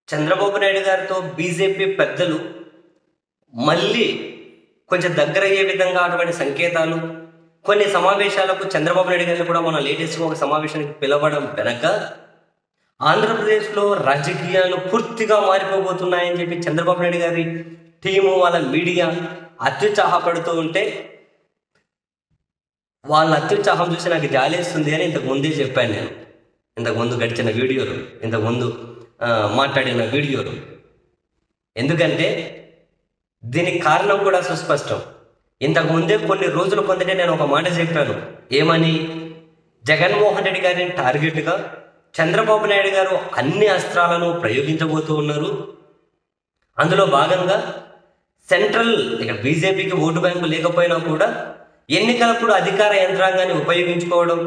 చంద్రబాబు నాయుడు గారితో బీజేపీ పెద్దలు మళ్ళీ కొంచెం దగ్గరయ్యే విధంగా అటువంటి సంకేతాలు కొన్ని సమావేశాలకు చంద్రబాబు నాయుడు గారిని కూడా మన లేటెస్ట్గా ఒక సమావేశానికి పిలవడం వెనక ఆంధ్రప్రదేశ్లో రాజకీయాలు పూర్తిగా మారిపోబోతున్నాయని చెప్పి చంద్రబాబు నాయుడు గారి టీము వాళ్ళ మీడియా అత్యుత్సాహపడుతూ ఉంటే వాళ్ళ అత్యుత్సాహం చూసి నాకు జాలేస్తుంది అని ఇంతకు ముందే చెప్పాను నేను ఇంతకు ముందు గడిచిన వీడియోలు ఇంతకు ముందు ఆ, మాట్లాడిన వీడియోలు ఎందుకంటే దీనికి కారణం కూడా సుస్పష్టం ఇంతకు ముందే కొన్ని రోజుల కొందటే నేను ఒక మాట చెప్పాను ఏమని జగన్మోహన్ రెడ్డి గారిని టార్గెట్గా చంద్రబాబు నాయుడు గారు అన్ని అస్త్రాలను ప్రయోగించబోతూ ఉన్నారు అందులో భాగంగా సెంట్రల్ ఇక్కడ బీజేపీకి ఓటు బ్యాంకు లేకపోయినా కూడా ఎన్నికలప్పుడు అధికార యంత్రాంగాన్ని ఉపయోగించుకోవడం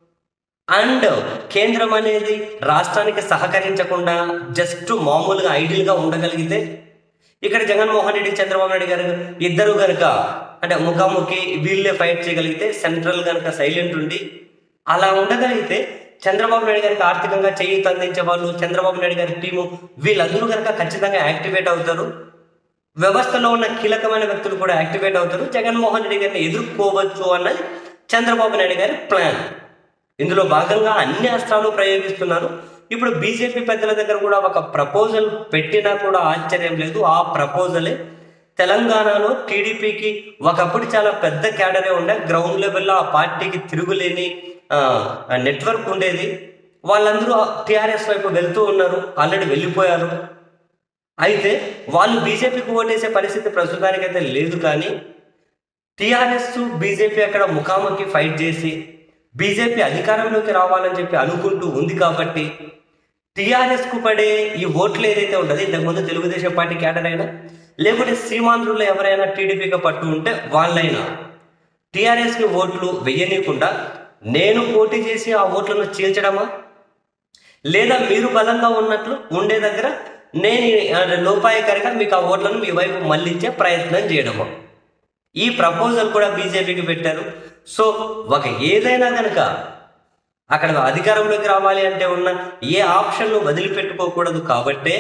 అండ్ కేంద్రం అనేది రాష్ట్రానికి సహకరించకుండా జస్ట్ మామూలుగా ఐడియల్గా ఉండగలిగితే ఇక్కడ జగన్మోహన్ రెడ్డి చంద్రబాబు నాయుడు గారు ఇద్దరు కనుక అంటే ముఖాముఖి వీళ్ళే ఫైట్ చేయగలిగితే సెంట్రల్ కనుక సైలెంట్ ఉండి అలా ఉండగలిగితే చంద్రబాబు నాయుడు గారికి ఆర్థికంగా చేయూత అందించే వాళ్ళు చంద్రబాబు నాయుడు గారి టీము వీళ్ళందరూ కనుక ఖచ్చితంగా యాక్టివేట్ అవుతారు వ్యవస్థలో ఉన్న కీలకమైన వ్యక్తులు కూడా యాక్టివేట్ అవుతారు జగన్మోహన్ రెడ్డి గారిని ఎదుర్కోవచ్చు అన్నది చంద్రబాబు నాయుడు గారి ప్లాన్ ఇందులో భాగంగా అన్ని అస్త్రాలు ప్రయోగిస్తున్నారు ఇప్పుడు బీజేపీ పెద్దల దగ్గర కూడా ఒక ప్రపోజల్ పెట్టినా కూడా ఆశ్చర్యం లేదు ఆ ప్రపోజలే తెలంగాణలో టీడీపీకి ఒకప్పుడు చాలా పెద్ద క్యాడరే ఉండే గ్రౌండ్ లెవెల్లో ఆ పార్టీకి తిరుగులేని నెట్వర్క్ ఉండేది వాళ్ళందరూ టీఆర్ఎస్ వైపు వెళ్తూ ఉన్నారు ఆల్రెడీ వెళ్ళిపోయారు అయితే వాళ్ళు బీజేపీకి ఓటేసే పరిస్థితి ప్రస్తుతానికైతే లేదు కానీ టీఆర్ఎస్ బీజేపీ అక్కడ ముఖాముఖి ఫైట్ చేసి బీజేపీ అధికారంలోకి రావాలని చెప్పి అనుకుంటూ ఉంది కాబట్టి టీఆర్ఎస్ కు పడే ఈ ఓట్లు ఏదైతే ఉంటుందో ఇంతకుముందు తెలుగుదేశం పార్టీ క్యాడర్ అయినా లేకుంటే సీమాంధ్రుల్లో ఎవరైనా టీడీపీగా పట్టు ఉంటే వాళ్ళైనా టీఆర్ఎస్కి ఓట్లు వెయ్యనీయకుండా నేను పోటీ చేసి ఆ ఓట్లను చీల్చడమా లేదా మీరు బలంగా ఉన్నట్లు ఉండే దగ్గర నేను ఆ, లోపాయకారిగా మీకు ఆ ఓట్లను మీ వైపు మళ్ళించే ప్రయత్నం చేయడమా ఈ ప్రపోజల్ కూడా బీజేపీకి పెట్టారు సో ఒక ఏదైనా కనుక అక్కడ అధికారంలోకి రావాలి అంటే ఉన్న ఏ ఆప్షన్ను వదిలిపెట్టుకోకూడదు కాబట్టే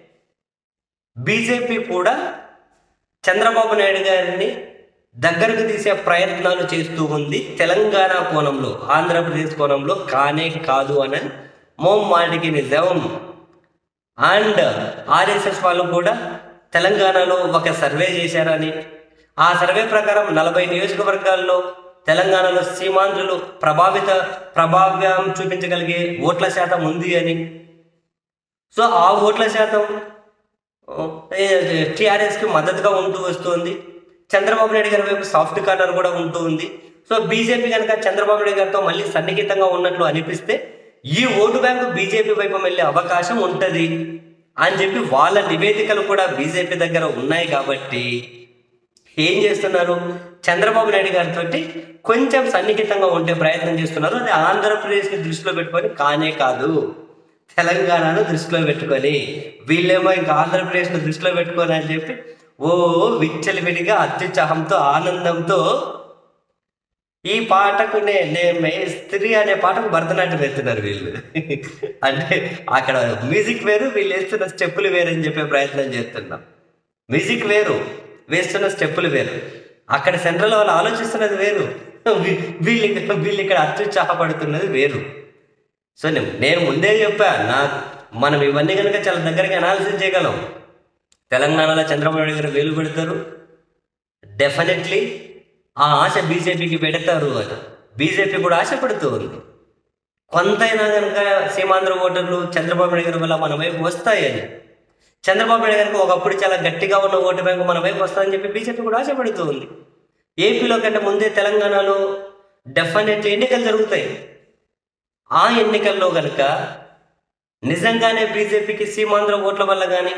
బీజేపీ కూడా చంద్రబాబు నాయుడు గారిని దగ్గరకు తీసే ప్రయత్నాలు చేస్తూ ఉంది తెలంగాణ కోణంలో ఆంధ్రప్రదేశ్ కోణంలో కానే కాదు అని మోమ్మాటికి నిజం అండ్ ఆర్ఎస్ఎస్ వాళ్ళు కూడా తెలంగాణలో ఒక సర్వే చేశారని ఆ సర్వే ప్రకారం నలభై నియోజకవర్గాల్లో తెలంగాణలో సీమాంధ్రులు ప్రభావిత ప్రభావం చూపించగలిగే ఓట్ల శాతం ఉంది అని సో ఆ ఓట్ల శాతం టిఆర్ఎస్కి మద్దతుగా ఉంటూ వస్తుంది చంద్రబాబు నాయుడు గారి వైపు సాఫ్ట్ కార్నర్ కూడా ఉంటూ ఉంది సో బీజేపీ కనుక చంద్రబాబు నాయుడు గారితో మళ్ళీ సన్నిహితంగా ఉన్నట్లు అనిపిస్తే ఈ ఓటు బ్యాంకు బీజేపీ వైపు వెళ్ళే అవకాశం ఉంటుంది అని చెప్పి వాళ్ళ నివేదికలు కూడా బీజేపీ దగ్గర ఉన్నాయి కాబట్టి ఏం చేస్తున్నారు చంద్రబాబు నాయుడు గారితో కొంచెం సన్నిహితంగా ఉండే ప్రయత్నం చేస్తున్నారు అది ఆంధ్రప్రదేశ్ని దృష్టిలో పెట్టుకొని కానే కాదు తెలంగాణను దృష్టిలో పెట్టుకొని వీళ్ళేమో ఇంకా ఆంధ్రప్రదేశ్ను దృష్టిలో పెట్టుకొని అని చెప్పి ఓ విచ్చలివిడిగా అత్యుత్సాహంతో ఆనందంతో ఈ పాటకు నే- నే మేస్త్రి అనే పాటకు భరతనాట్యం వేస్తున్నారు వీళ్ళు అంటే అక్కడ మ్యూజిక్ వేరు వీళ్ళు వేస్తున్న స్టెప్పులు వేరు అని చెప్పే ప్రయత్నం చేస్తున్నాం మ్యూజిక్ వేరు వేస్తున్న స్టెప్పులు వేరు అక్కడ సెంట్రల్ వాళ్ళు ఆలోచిస్తున్నది వేరు వీ- వీళ్ళు ఇక్కడ- వీళ్ళు ఇక్కడ అత్యుత్సాహపడుతున్నది వేరు సో నేను నేను ముందే చెప్పా నా మనం ఇవన్నీ కనుక చాలా దగ్గరగా అనాలిసిస్ చేయగలం తెలంగాణలో చంద్రబాబు నాయుడు గారు వేలు పెడతారు డెఫినెట్లీ ఆ ఆశ బీజేపీకి పెడతారు అని బీజేపీ కూడా ఆశపడుతూ ఉంది కొంతైనా కనుక సీమాంధ్ర ఓటర్లు చంద్రబాబు నాయుడు గారి వల్ల మన వైపు వస్తాయని చంద్రబాబు నాయుడు గారికి ఒకప్పుడు చాలా గట్టిగా ఉన్న ఓటు బ్యాంకు మన వైపు వస్తుందని చెప్పి బీజేపీ కూడా ఆశపడుతూ ఉంది ఏపీలో కంటే ముందే తెలంగాణలో డెఫినెట్లీ ఎన్నికలు జరుగుతాయి ఆ ఎన్నికల్లో కనుక నిజంగానే బీజేపీకి సీమాంధ్ర ఓట్ల వల్ల కానీ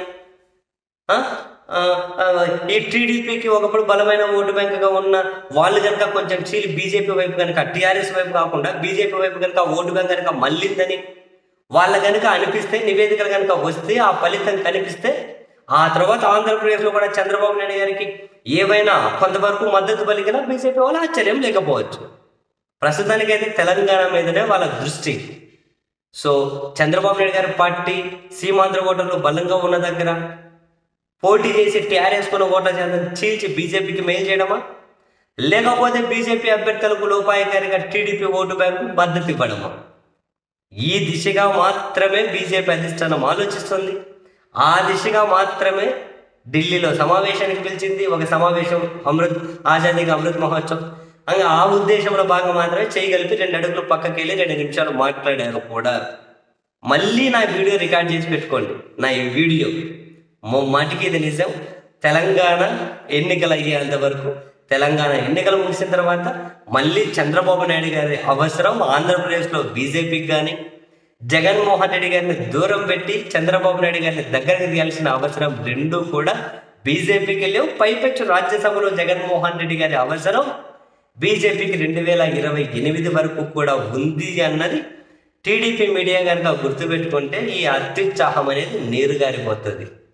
ఈ టీడీపీకి ఒకప్పుడు బలమైన ఓటు బ్యాంకుగా ఉన్న వాళ్ళు కనుక కొంచెం చీలి బీజేపీ వైపు కనుక టీఆర్ఎస్ వైపు కాకుండా బీజేపీ వైపు కనుక ఓటు బ్యాంక్ కనుక మళ్ళిందని వాళ్ళ కనుక అనిపిస్తే నివేదికలు కనుక వస్తే ఆ ఫలితం కనిపిస్తే ఆ తర్వాత ఆంధ్రప్రదేశ్లో కూడా చంద్రబాబు నాయుడు గారికి ఏవైనా కొంతవరకు మద్దతు పలికినా బీజేపీ వాళ్ళు ఆశ్చర్యం లేకపోవచ్చు ప్రస్తుతానికైతే తెలంగాణ మీదనే వాళ్ళ దృష్టి సో చంద్రబాబు నాయుడు గారి పార్టీ సీమాంధ్ర ఓటర్లు బలంగా ఉన్న దగ్గర పోటీ చేసి టీఆర్ఎస్ కున్న ఓట్ల శాతం చీల్చి బీజేపీకి మెయిల్ చేయడమా లేకపోతే బీజేపీ అభ్యర్థులకు లోపాయకారిగా టీడీపీ ఓటు బ్యాంకు మద్దతు ఇవ్వడమా ఈ దిశగా మాత్రమే బీజేపీ అధిష్టానం ఆలోచిస్తుంది ఆ దిశగా మాత్రమే ఢిల్లీలో సమావేశానికి పిలిచింది ఒక సమావేశం అమృత్ ఆజాదీకి అమృత్ మహోత్సవ్ ఇంకా ఆ ఉద్దేశంలో భాగం మాత్రమే చేయగలిపి రెండు అడుగులు పక్కకి వెళ్ళి రెండు నిమిషాలు మాట్లాడారు కూడా మళ్ళీ నా వీడియో రికార్డ్ చేసి పెట్టుకోండి నా ఈ వీడియో మాటికి ఇది నిజం తెలంగాణ ఎన్నికలు అయ్యేంత వరకు తెలంగాణ ఎన్నికలు ముగిసిన తర్వాత మళ్ళీ చంద్రబాబు నాయుడు గారి అవసరం ఆంధ్రప్రదేశ్లో బీజేపీకి కానీ జగన్మోహన్ రెడ్డి గారిని దూరం పెట్టి చంద్రబాబు నాయుడు గారిని దగ్గరికి తీయాల్సిన అవసరం రెండు కూడా బీజేపీకి వెళ్ళి పైపెచ్చు రాజ్యసభలో జగన్మోహన్ రెడ్డి గారి అవసరం బీజేపీకి రెండు వేల ఇరవై ఎనిమిది వరకు కూడా ఉంది అన్నది టీడీపీ మీడియా కనుక గుర్తుపెట్టుకుంటే ఈ అత్యుత్సాహం అనేది నీరు గారిపోతుంది